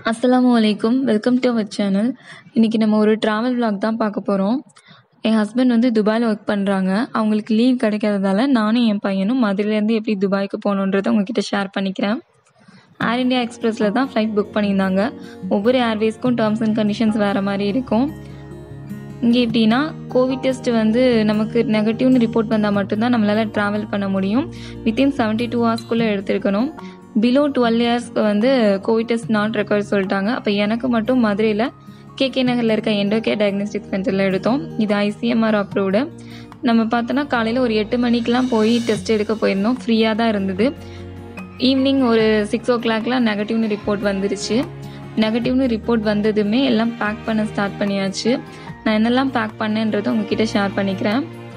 அஸ்ஸலாமு அலைக்கும் welcome to our channel இன்றைக்கி நம்ம ஒரு ட்ராவல் vlog தான் பார்க்க போகிறோம் என் ஹஸ்பண்ட் வந்து துபாயில் ஒர்க் பண்ணுறாங்க அவங்களுக்கு லீவ் கிடைக்காததால நானும் என் பையனும் மதுரையிலேருந்து எப்படி துபாய்க்கு போகணுன்றதை உங்ககிட்ட ஷேர் பண்ணிக்கிறேன் ஏர் இந்தியா எக்ஸ்பிரஸில் தான் ஃப்ளைட் புக் பண்ணியிருந்தாங்க ஒவ்வொரு ஏர்வேஸ்க்கும் டேர்ம்ஸ் அண்ட் கண்டிஷன்ஸ் வேறு மாதிரி இருக்கும் இங்கே எப்படின்னா கோவிட் டெஸ்ட் வந்து நமக்கு நெகட்டிவ்னு ரிப்போர்ட் வந்தால் மட்டும்தான் நம்மளால் ட்ராவல் பண்ண முடியும் வித்தின் செவன்ட்டி டூ ஹவர்ஸ்க்குள்ளே எடுத்திருக்கணும் பிலோ டுவெல் இயர்ஸ்க்கு வந்து கோவிட் டெஸ்ட் நாட் ரெக்கார்ட் சொல்லிட்டாங்க அப்போ எனக்கு மட்டும் மதுரையில் கேகே நகரில் இருக்க எண்டோகே டயக்னோஸ்டிக் சென்டரில் எடுத்தோம் இது ஐசிஎம்ஆர் அப்ரூவ்டு நம்ம பார்த்தோன்னா காலையில் ஒரு எட்டு மணிக்கெலாம் போய் டெஸ்ட் எடுக்க போயிருந்தோம் ஃப்ரீயாக தான் இருந்தது ஈவினிங் ஒரு சிக்ஸ் ஓ கிளாக்லாம் நெகட்டிவ்னு ரிப்போர்ட் வந்துருச்சு நெகட்டிவ்னு ரிப்போர்ட் வந்ததுமே எல்லாம் பேக் பண்ண ஸ்டார்ட் பண்ணியாச்சு நான் என்னெல்லாம் பேக் பண்ணேன்றதை உங்ககிட்ட ஷேர் பண்ணிக்கிறேன்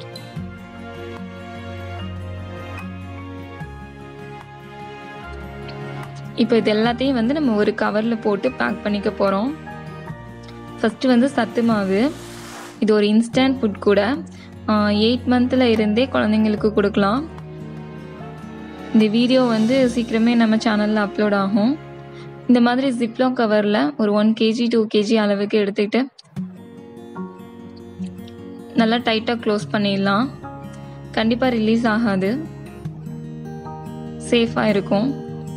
இப்போ இது எல்லாத்தையும் வந்து நம்ம ஒரு கவரில் போட்டு பேக் பண்ணிக்க போகிறோம் ஃபஸ்ட்டு வந்து சத்து மாவு இது ஒரு இன்ஸ்டன்ட் ஃபுட் கூட எயிட் மந்தில் இருந்தே குழந்தைங்களுக்கு கொடுக்கலாம் இந்த வீடியோ வந்து சீக்கிரமே நம்ம சேனலில் அப்லோட் ஆகும் இந்த மாதிரி ஜிப்லோ கவரில் ஒரு ஒன் கேஜி டூ கேஜி அளவுக்கு எடுத்துக்கிட்டு நல்லா டைட்டாக க்ளோஸ் பண்ணிடலாம் கண்டிப்பாக ரிலீஸ் ஆகாது சேஃபாக இருக்கும்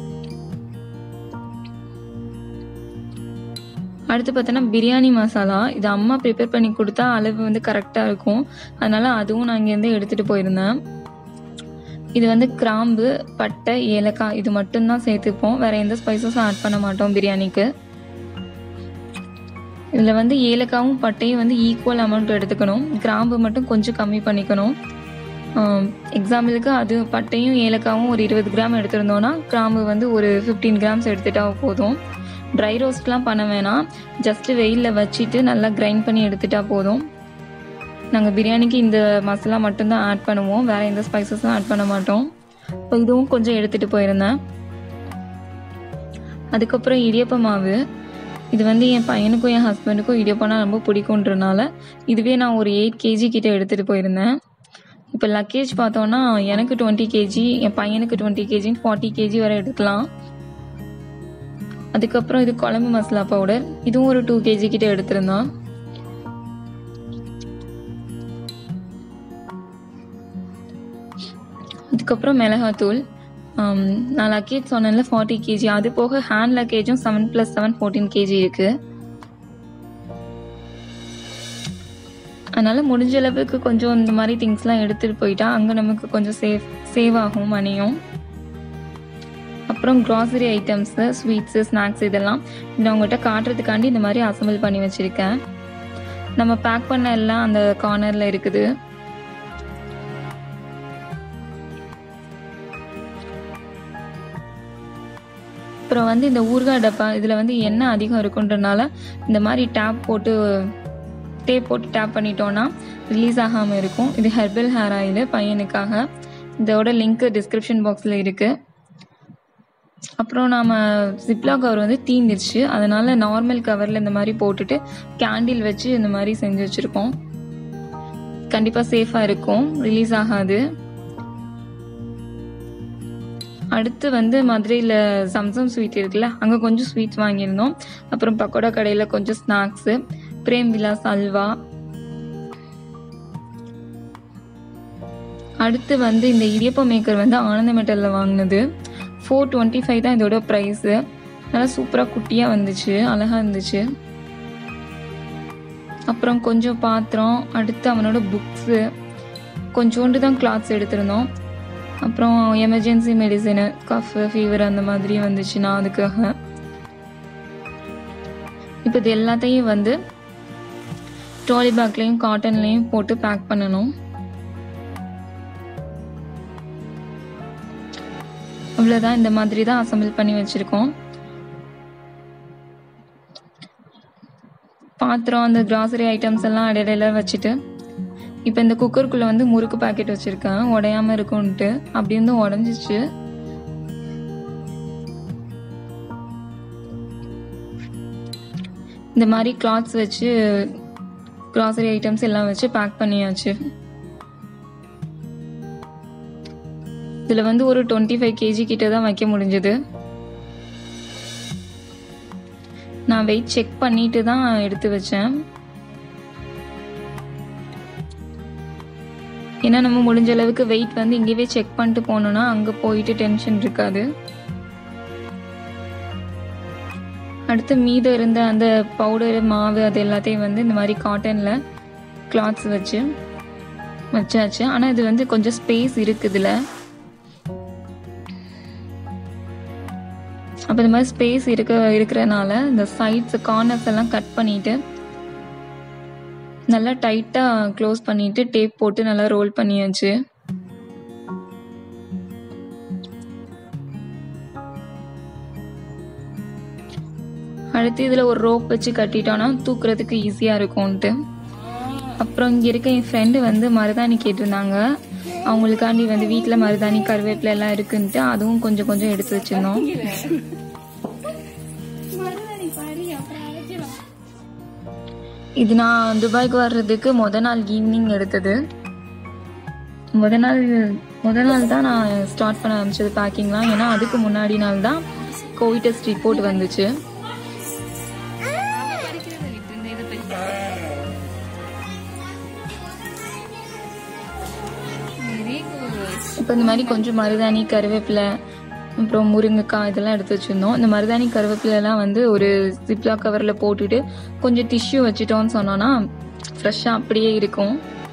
அடுத்து பார்த்தோன்னா பிரியாணி மசாலா இது அம்மா ப்ரிப்பேர் பண்ணி கொடுத்தா அளவு வந்து கரெக்டாக இருக்கும் அதனால அதுவும் நான் இங்கேருந்து எடுத்துகிட்டு போயிருந்தேன் இது வந்து கிராம்பு பட்டை ஏலக்காய் இது மட்டும்தான் சேர்த்துப்போம் வேற எந்த ஸ்பைசஸும் ஆட் பண்ண மாட்டோம் பிரியாணிக்கு இதில் வந்து ஏலக்காவும் பட்டையும் வந்து ஈக்குவல் அமௌண்ட் எடுத்துக்கணும் கிராம்பு மட்டும் கொஞ்சம் கம்மி பண்ணிக்கணும் எக்ஸாம்பிளுக்கு அது பட்டையும் ஏலக்காவும் ஒரு இருபது கிராம் எடுத்திருந்தோன்னா கிராம்பு வந்து ஒரு ஃபிஃப்டீன் கிராம்ஸ் எடுத்துட்டா போதும் ட்ரை ரோஸ்ட்லாம் பண்ண வேணாம் ஜஸ்ட்டு வெயிலில் வச்சுட்டு நல்லா கிரைண்ட் பண்ணி எடுத்துட்டா போதும் நாங்கள் பிரியாணிக்கு இந்த மசாலா மட்டும்தான் ஆட் பண்ணுவோம் வேறு எந்த ஸ்பைசஸும் ஆட் பண்ண மாட்டோம் இப்போ இதுவும் கொஞ்சம் எடுத்துகிட்டு போயிருந்தேன் அதுக்கப்புறம் இடியப்ப மாவு இது வந்து என் பையனுக்கும் என் ஹஸ்பண்டுக்கும் இடியப்பம்னா ரொம்ப பிடிக்குன்றனால இதுவே நான் ஒரு எயிட் கேஜி கிட்ட எடுத்துகிட்டு போயிருந்தேன் இப்போ லக்கேஜ் பார்த்தோன்னா எனக்கு டுவெண்ட்டி கேஜி என் பையனுக்கு டுவெண்ட்டி கேஜின்னு ஃபார்ட்டி கேஜி வரை எடுக்கலாம் அதுக்கப்புறம் இது குழம்பு மசாலா பவுடர் இதுவும் ஒரு டூ கேஜி கிட்ட எடுத்திருந்தோம் அதுக்கப்புறம் மிளகாத்தூள் நான் லக்கேஜ் சொன்னேன்ல ஃபார்ட்டி கேஜி அது போக ஹேண்ட் லக்கேஜும் seven plus seven fourteen KG இருக்கு அதனால முடிஞ்ச அளவுக்கு கொஞ்சம் இந்த மாதிரி திங்ஸ்லாம் எடுத்துகிட்டு போயிட்டா அங்கே நமக்கு கொஞ்சம் சேவ் சேவ் ஆகும் மணியும் அப்புறம் க்ராசரி ஐட்டம்ஸு ஸ்வீட்ஸு ஸ்நாக்ஸ் இதெல்லாம் நான் உங்கள்கிட்ட காட்டுறதுக்காண்டி இந்த மாதிரி அசம்பிள் பண்ணி வச்சுருக்கேன் நம்ம பேக் பண்ண எல்லாம் அந்த கார்னரில் இருக்குது அப்புறம் வந்து இந்த ஊறுகாய் டப்பா இதில் வந்து எண்ணெய் அதிகம் இருக்குன்றனால இந்த மாதிரி டேப் போட்டு டேப் போட்டு டேப் பண்ணிட்டோன்னா ரிலீஸ் ஆகாமல் இருக்கும் இது ஹெர்பல் ஹேர் ஆயில் பையனுக்காக இதோட லிங்க் டிஸ்கிரிப்ஷன் பாக்ஸில் இருக்குது அப்புறம் நாம் ஜிப்லா கவர் வந்து தீந்துருச்சு அதனால நார்மல் கவரில் இந்த மாதிரி போட்டுட்டு கேண்டில் வச்சு இந்த மாதிரி செஞ்சு வச்சுருக்கோம் கண்டிப்பாக சேஃபாக இருக்கும் ரிலீஸ் ஆகாது அடுத்து வந்து மதுரையில் சம்சம் ஸ்வீட் இருக்குல்ல அங்கே கொஞ்சம் ஸ்வீட்ஸ் வாங்கியிருந்தோம் அப்புறம் பக்கோடா கடையில் கொஞ்சம் ஸ்நாக்ஸு பிரேம் விலாஸ் அல்வா அடுத்து வந்து இந்த இடியப்ப மேக்கர் வந்து ஆனந்த மெட்டலில் வாங்கினது ஃபோர் டுவெண்ட்டி ஃபைவ் தான் இதோட ப்ரைஸு நல்லா சூப்பராக குட்டியாக வந்துச்சு அழகாக இருந்துச்சு அப்புறம் கொஞ்சம் பாத்திரம் அடுத்து அவனோட புக்ஸு கொஞ்சோண்டு தான் கிளாத்ஸ் எடுத்திருந்தோம் அப்புறம் எமர்ஜென்சி மெடிசனு கஃப் ஃபீவர் அந்த மாதிரி வந்துச்சுன்னா அதுக்காக இப்போ இது எல்லாத்தையும் வந்து ட்ராலி பேக்லேயும் காட்டன்லேயும் போட்டு பேக் பண்ணணும் அவ்வளோதான் இந்த மாதிரி தான் அசம்பிள் பண்ணி வச்சுருக்கோம் பாத்திரம் அந்த கிராசரி ஐட்டம்ஸ் எல்லாம் இடையில வச்சுட்டு இப்போ இந்த குக்கருக்குள்ளே வந்து முறுக்கு பாக்கெட் வச்சுருக்கேன் உடையாமல் இருக்கும்ன்ட்டு அப்படி வந்து உடஞ்சிச்சு இந்த மாதிரி கிளாத்ஸ் வச்சு கிராசரி ஐட்டம்ஸ் எல்லாம் வச்சு பேக் பண்ணியாச்சு இதில் வந்து ஒரு டுவெண்ட்டி ஃபைவ் கேஜி கிட்ட தான் வைக்க முடிஞ்சது நான் வெயிட் செக் பண்ணிட்டு தான் எடுத்து வச்சேன் ஏன்னா நம்ம முடிஞ்ச அளவுக்கு வெயிட் வந்து இங்கேயே செக் பண்ணிட்டு போனோம்னா அங்கே போயிட்டு டென்ஷன் இருக்காது அடுத்து மீதம் இருந்த அந்த பவுடர் மாவு அது எல்லாத்தையும் வந்து இந்த மாதிரி காட்டனில் கிளாத்ஸ் வச்சு வச்சாச்சு ஆனால் இது வந்து கொஞ்சம் ஸ்பேஸ் இருக்குதுல அப்போ இந்த மாதிரி ஸ்பேஸ் இருக்க இருக்கிறனால இந்த சைட்ஸ் கார்னர்ஸ் எல்லாம் கட் பண்ணிட்டு நல்லா டைட்டாக க்ளோஸ் பண்ணிட்டு டேப் போட்டு நல்லா ரோல் பண்ணியாச்சு அடுத்து இதில் ஒரு ரோப் வச்சு கட்டிட்டோன்னா தூக்குறதுக்கு ஈஸியாக இருக்கும்ன்ட்டு அப்புறம் இங்கே இருக்க என் ஃப்ரெண்டு வந்து மருதாணி கேட்டிருந்தாங்க அவங்களுக்காண்டி வந்து வீட்டில் மருதாணி கருவேப்பிலை எல்லாம் இருக்குன்ட்டு அதுவும் கொஞ்சம் கொஞ்சம் எடுத்து வச்சிருந்தோம் இது நான் துபாய்க்கு வர்றதுக்கு முத நாள் ஈவினிங் எடுத்தது முத நாள் முத நாள் தான் நான் ஸ்டார்ட் பண்ண ஆரம்பிச்சது பேக்கிங்லாம் ஏன்னா அதுக்கு முன்னாடி நாள் தான் கோவிட் டெஸ்ட் ரிப்போர்ட் வந்துச்சு இப்போ இந்த மாதிரி கொஞ்சம் மருதாணி கருவேப்பிலை அப்புறம் முருங்கைக்காய் இதெல்லாம் எடுத்து வச்சுருந்தோம் இந்த மருதாணி கருவேப்பிலெல்லாம் வந்து ஒரு ஜிப்லா கவரில் போட்டுட்டு கொஞ்சம் டிஷ்யூ வச்சுட்டோம்னு சொன்னோன்னா ஃப்ரெஷ்ஷாக அப்படியே இருக்கும்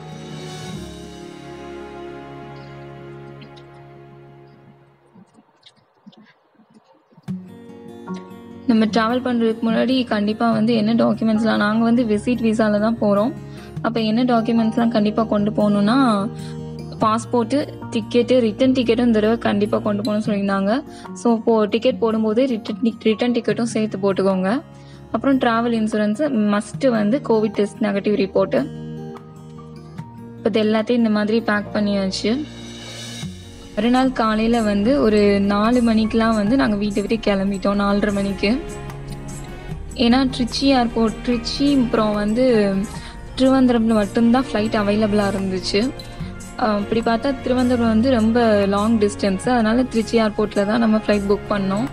நம்ம ட்ராவல் பண்ணுறதுக்கு முன்னாடி கண்டிப்பாக வந்து என்ன டாக்குமெண்ட்ஸ்லாம் நாங்கள் வந்து விசிட் விசாவில் தான் போகிறோம் அப்போ என்ன டாக்குமெண்ட்ஸ்லாம் கண்டிப்பாக கொண்டு போகணுன்னா பாஸ்போர்ட்டு டிக்கெட்டு ரிட்டன் டிக்கெட்டும் இந்த தடவை கண்டிப்பாக கொண்டு போகணும்னு சொல்லியிருந்தாங்க ஸோ இப்போ டிக்கெட் போடும்போது ரிட்டன் ரிட்டன் டிக்கெட்டும் சேர்த்து போட்டுக்கோங்க அப்புறம் ட்ராவல் இன்சூரன்ஸ் மஸ்ட்டு வந்து கோவிட் டெஸ்ட் நெகட்டிவ் ரிப்போர்ட்டு இப்போ இது எல்லாத்தையும் இந்த மாதிரி பேக் பண்ணியாச்சு மறுநாள் காலையில் வந்து ஒரு நாலு மணிக்கெலாம் வந்து நாங்கள் வீட்டை விட்டு கிளம்பிட்டோம் நாலரை மணிக்கு ஏன்னா ட்ரிச்சி ஏர்போர்ட் ட்ரிச்சி அப்புறம் வந்து திருவனந்தபுரம்ல மட்டும்தான் ஃப்ளைட் அவைலபிளாக இருந்துச்சு அஹ் அப்படி பார்த்தா திருவனந்தபுரம் வந்து ரொம்ப லாங் டிஸ்டன்ஸ் அதனால திருச்சி ஏர்போர்ட்டில் தான் நம்ம ஃப்ளைட் புக் பண்ணோம்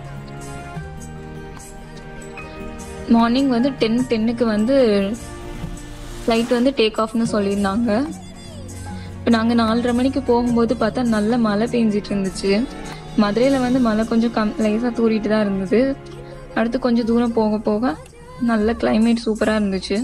மார்னிங் வந்து டென் டென்னுக்கு வந்து ஃப்ளைட் வந்து டேக் ஆஃப்னு சொல்லியிருந்தாங்க இப்போ நாங்கள் நாலரை மணிக்கு போகும்போது பார்த்தா நல்ல மழை பெஞ்சிட்டு இருந்துச்சு மதுரையில் வந்து மழை கொஞ்சம் கம் லேசாக தூரிட்டு தான் இருந்தது அடுத்து கொஞ்சம் தூரம் போக போக நல்ல climate சூப்பராக இருந்துச்சு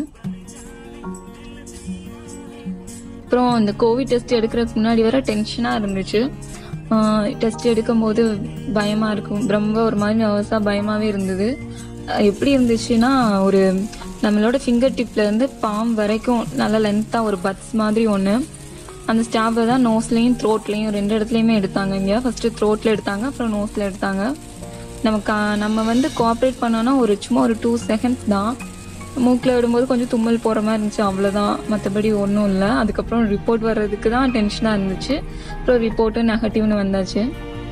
அப்புறம் இந்த கோவிட் டெஸ்ட் எடுக்கிறதுக்கு முன்னாடி வர டென்ஷனாக இருந்துச்சு டெஸ்ட் எடுக்கும்போது பயமாக இருக்கும் ரொம்ப ஒரு மாதிரி நர்வஸாக பயமாகவே இருந்தது அஹ் எப்படி இருந்துச்சுன்னா ஒரு நம்மளோட ஃபிங்கர் டிப்ல இருந்து பாம் வரைக்கும் நல்ல லென்த்தாக ஒரு பட்ஸ் மாதிரி ஒன்று அந்த ஸ்டாப்பை தான் நோஸ்லேயும் த்ரோட்லேயும் ரெண்டு இடத்துலையுமே எடுத்தாங்க இங்கே ஃபஸ்ட்டு த்ரோட்டில் எடுத்தாங்க அப்புறம் நோஸில் எடுத்தாங்க நம்ம கா நம்ம வந்து கோஆப்ரேட் பண்ணோன்னா ஒரு சும்மா ஒரு டூ செகண்ட்ஸ் தான் மூக்கில் விடும்போது கொஞ்சம் தும்மல் போகிற மாதிரி இருந்துச்சு அவ்வளோதான் மற்றபடி ஒன்றும் இல்லை அதுக்கப்புறம் ரிப்போர்ட் வர்றதுக்கு தான் டென்ஷனாக இருந்துச்சு அப்புறம் ரிப்போர்ட்டு நெகட்டிவ்னு வந்தாச்சு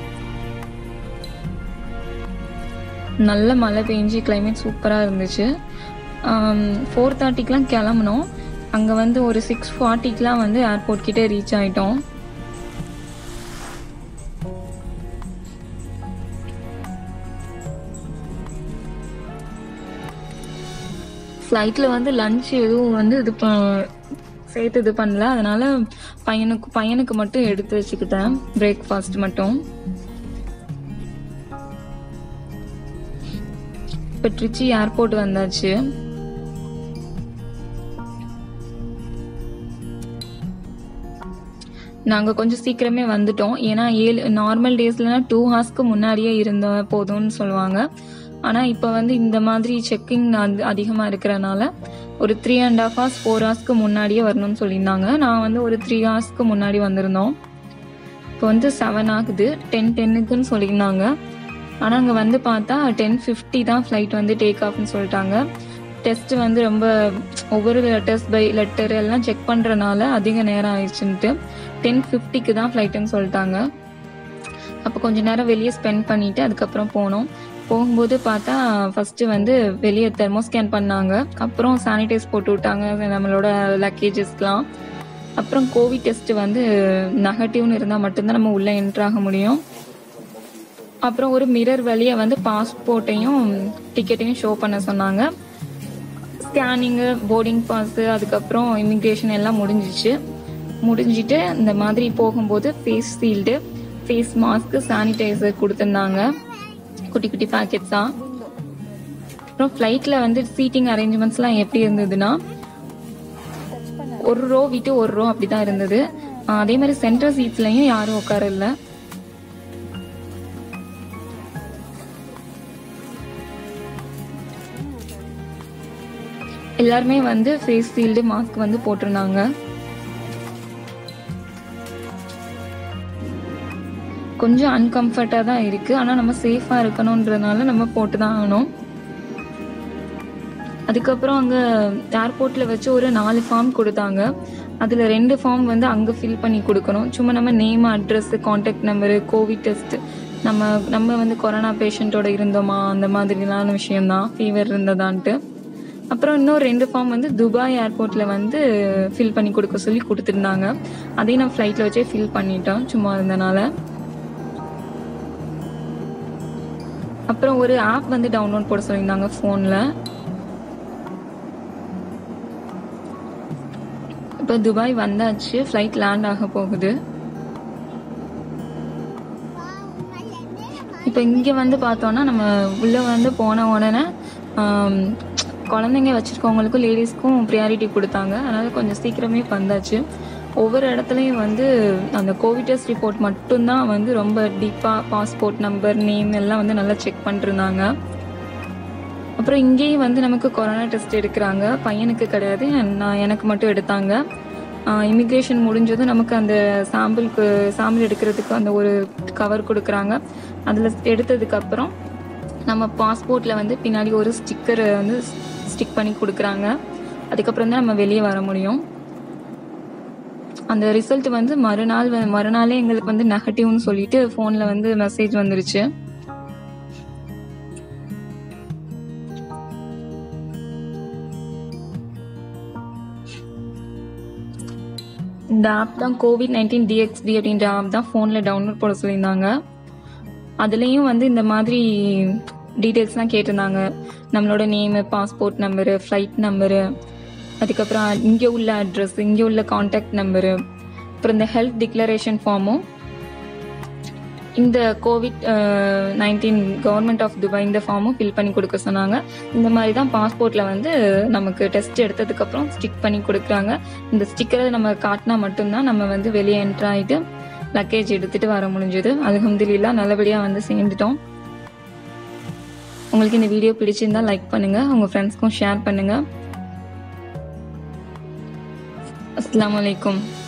நல்ல மழை பெஞ்சு கிளைமேட் சூப்பராக இருந்துச்சு ஃபோர் தேர்ட்டிக்கெலாம் கிளம்புனோம் அங்கே வந்து ஒரு சிக்ஸ் ஃபார்ட்டிக்கெலாம் வந்து ஏர்போர்ட் கிட்டே ரீச் ஆகிட்டோம் ஃப்ளைட்டில் வந்து லஞ்ச் எதுவும் வந்து இது ப சேர்த்து இது பண்ணல அதனால பையனுக்கு பையனுக்கு மட்டும் எடுத்து வச்சுக்கிட்டேன் பிரேக்ஃபாஸ்ட் மட்டும் இப்போ ட்ரிச்சி ஏர்போர்ட் வந்தாச்சு நாங்கள் கொஞ்சம் சீக்கிரமே வந்துட்டோம் ஏன்னா ஏழு நார்மல் டேஸ்லனா டூ ஹார்ஸ்க்கு முன்னாடியே இருந்த போதும்னு சொல்லுவாங்க ஆனால் இப்போ வந்து இந்த மாதிரி செக்கிங் அதிகமாக இருக்கிறனால ஒரு three and half hours four ஹவர்ஸ்க்கு முன்னாடியே வரணும்னு சொல்லியிருந்தாங்க நான் வந்து ஒரு த்ரீ ஹவர்ஸ்க்கு முன்னாடி வந்திருந்தோம் இப்போ வந்து செவன் ஆகுது டென் டென்னுக்குன்னு சொல்லியிருந்தாங்க ஆனால் அங்கே வந்து பார்த்தா டென் ஃபிஃப்டி தான் ஃப்ளைட் வந்து டேக் ஆஃப்னு சொல்லிட்டாங்க டெஸ்ட் வந்து ரொம்ப ஒவ்வொரு லெட்டர்ஸ் பை லெட்டர் எல்லாம் செக் பண்ணுறனால அதிக நேரம் ஆயிடுச்சுன்ட்டு டென் ஃபிஃப்டிக்கு தான் ஃப்ளைட்டுன்னு சொல்லிட்டாங்க அப்போ கொஞ்ச நேரம் வெளியே ஸ்பெண்ட் பண்ணிட்டு அதுக்கப்புறம் போனோம் போகும்போது பார்த்தா ஃபர்ஸ்ட் வந்து வெளியே தெர்மோ ஸ்கேன் பண்ணாங்க அப்புறம் சானிடைஸ் போட்டு விட்டாங்க நம்மளோட லக்கேஜஸ்க்கெலாம் அப்புறம் கோவிட் டெஸ்ட் வந்து நெகட்டிவ்னு இருந்தால் மட்டும்தான் நம்ம உள்ளே என்ட்ரு ஆக முடியும் அப்புறம் ஒரு மிரர் வழியா வந்து பாஸ்போர்ட்டையும் டிக்கெட்டையும் ஷோ பண்ண சொன்னாங்க ஸ்கேனிங்கு போர்டிங் பாஸ் அதுக்கப்புறம் இமிக்ரேஷன் எல்லாம் முடிஞ்சிச்சு முடிஞ்சிட்டு இந்த மாதிரி போகும்போது face shield face mask sanitizer கொடுத்துருந்தாங்க குட்டி குட்டி பேக்கெட்ஸா அப்புறம் ஃப்ளைட்டில் வந்து சீட்டிங் அரேஞ்ச்மெண்ட்ஸ்லாம் எப்படி இருந்ததுன்னா ஒரு ரோ விட்டு ஒரு ரோ அப்படிதான் இருந்தது ஆஹ் அதே மாதிரி சென்ட்ரல் சீட்ஸ்லயும் யாரும் உட்காரல எல்லாருமே வந்து ஃபேஸ் ஷீல்டு மாஸ்க் வந்து போட்டிருந்தாங்க கொஞ்சம் அன்கம்ஃபர்ட்டாக தான் இருக்கு ஆனால் நம்ம சேஃபாக இருக்கணுன்றதுனால நம்ம போட்டு தான் ஆகணும் அதுக்கப்புறம் அங்கே ஏர்போர்ட்டில் வச்சு ஒரு நாலு ஃபார்ம் கொடுத்தாங்க அதில் ரெண்டு ஃபார்ம் வந்து அங்கே ஃபில் பண்ணி கொடுக்கணும் சும்மா நம்ம name address contact number Covid test நம்ம நம்ம வந்து கொரோனா பேஷண்ட்டோட இருந்தோமா அந்த மாதிரிலான விஷயம்தான் ஃபீவர் இருந்ததான்ட்டு அப்புறம் இன்னும் ரெண்டு ஃபார்ம் வந்து துபாய் ஏர்போர்ட்டில் வந்து ஃபில் பண்ணி கொடுக்க சொல்லி கொடுத்துருந்தாங்க அதையும் நான் ஃப்ளைட்டில் வச்சே ஃபில் பண்ணிட்டோம் சும்மா இருந்தனால அப்புறம் ஒரு ஆப் வந்து டவுன்லோட் போட சொல்லியிருந்தாங்க ஃபோனில் இப்போ துபாய் வந்தாச்சு ஃப்ளைட் லேண்ட் ஆக போகுது இப்போ இங்கே வந்து பார்த்தோன்னா நம்ம உள்ளே வந்து போன உடனே ஆம், குழந்தைங்க வச்சுருக்கவங்களுக்கும் லேடிஸ்க்கும் ப்ரியாரிட்டி கொடுத்தாங்க அதனால் கொஞ்சம் சீக்கிரமே வந்தாச்சு ஒவ்வொரு இடத்துலையும் வந்து அந்த கோவிட் டெஸ்ட் ரிப்போர்ட் மட்டும்தான் வந்து ரொம்ப டீப்பாக பாஸ்போர்ட் நம்பர் நேம் எல்லாம் வந்து நல்லா செக் பண்ணிருந்தாங்க அப்புறம் இங்கேயும் வந்து நமக்கு கொரோனா டெஸ்ட் எடுக்கிறாங்க பையனுக்கு கிடையாது நான் எனக்கு மட்டும் எடுத்தாங்க இமிக்ரேஷன் முடிஞ்சதும் நமக்கு அந்த சாம்பிளுக்கு சாம்பிள் எடுக்கிறதுக்கு அந்த ஒரு கவர் கொடுக்குறாங்க அதில் எடுத்ததுக்கப்புறம் நம்ம பாஸ்போர்ட்டில் வந்து பின்னாடி ஒரு ஸ்டிக்கரை வந்து ஸ்டிக் பண்ணி கொடுக்குறாங்க அதுக்கப்புறம் தான் நம்ம வெளியே வர முடியும் அந்த ரிசல்ட் வந்து மறுநாள் வ- மறுநாளே எங்களுக்கு வந்து நெகட்டிவ்னு சொல்லிட்டு ஃபோனில் வந்து மெசேஜ் வந்துருச்சு இந்த ஆப் தான் கோவிட் நைன்டீன் டிஎக்ஸ்டி அப்படின்ற ஆப் தான் ஃபோனில் டவுன்லோட் போட சொல்லியிருந்தாங்க அதுலேயும் வந்து இந்த மாதிரி டீட்டெயில்ஸ்லாம் கேட்டிருந்தாங்க நம்மளோட name passport number flight number அதுக்கப்புறம் இங்கே உள்ள அட்ரஸ் இங்கே உள்ள காண்டாக்ட் நம்பரு அப்புறம் இந்த ஹெல்த் டிக்ளரேஷன் ஃபார்மும் இந்த Covid nineteen government of Dubai இந்த ஃபார்மும் ஃபில் பண்ணி கொடுக்க சொன்னாங்க இந்த மாதிரி தான் பாஸ்போர்ட்டில் வந்து நமக்கு டெஸ்ட் எடுத்ததுக்கப்புறம் ஸ்டிக் பண்ணி கொடுக்குறாங்க இந்த ஸ்டிக்கரை நம்ம காட்டினா மட்டும்தான் நம்ம வந்து வெளியே என்ட்ரு ஆகிட்டு லக்கேஜ் எடுத்துட்டு வர முடிஞ்சது அல்ஹம்துலில்லாஹ் நல்லபடியாக வந்து சேர்ந்துட்டோம் உங்களுக்கு இந்த வீடியோ பிடிச்சிருந்தா லைக் பண்ணுங்க உங்க ஃப்ரெண்ட்ஸ்க்கும் ஷேர் பண்ணுங்க அஸ்ஸலாமு அலைக்கும்